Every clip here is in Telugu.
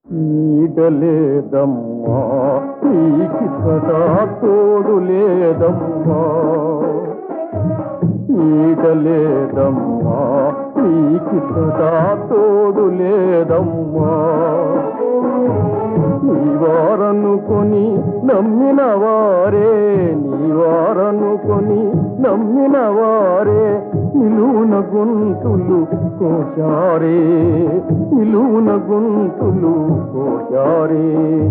నీడలేదమ్మా నీకి సదా తోడు లేదమ్మా నీడలేదమ్మా నీకి సదా తోడు లేదమ్మా నీవారనుకొని నమ్మిన వారే నీవారనుకొని నమ్మిన వారే నిలువున గొంతులు కోశారే నిలువున గొంతులు కోశారే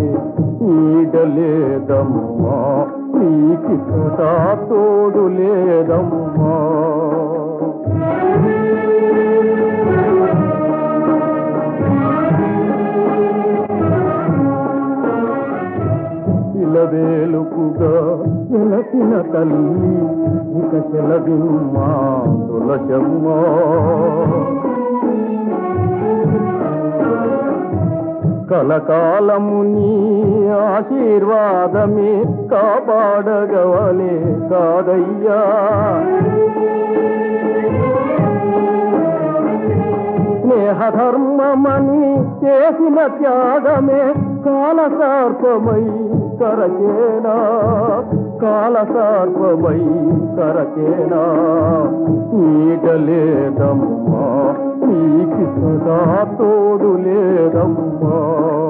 నీడలేదమ్మా నీకి సదా తోడు లేదమ్మా ఇలవేలుకుగా వెలసిన తల్లి ఇక సెలవిమ్మా తులసమ్మా కలకాలము నీ ఆశీర్వాదమే కాపాడగవలే కాదయ్యా స్నేహధర్మమని చేసిన త్యాగమే కాలసార్పమై కరచేనా కాలసార్పమై కరచేనా నీడలేదమ్మా నీకి సదా తోడు లేదమ్మా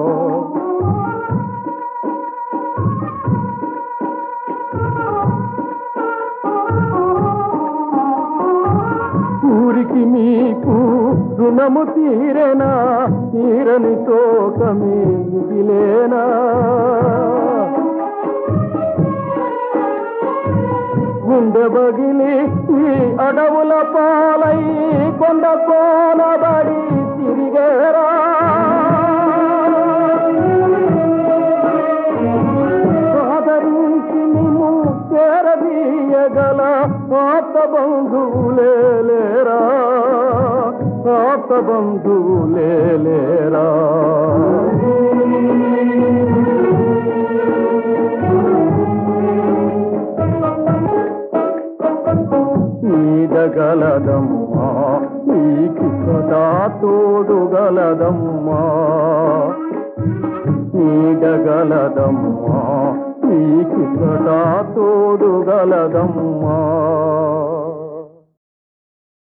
ఊరికి మీకు రుణము తీరేనా తీరని తోకమే మిగిలేనా గుండె బగిలి ఈ అడవుల పాలై కొండ కోనబడి తిరిగేరా ఆదరించి నిన్ను చేరదీయగల ఆప్త బంధువులే లేరా ఆప్త బంధువులే లేరా నీడగలదమ్మా నీకి సదా తోడుగలదమ్మా నీడగలదమ్మా నీకి సదా తోడుగలదమ్మా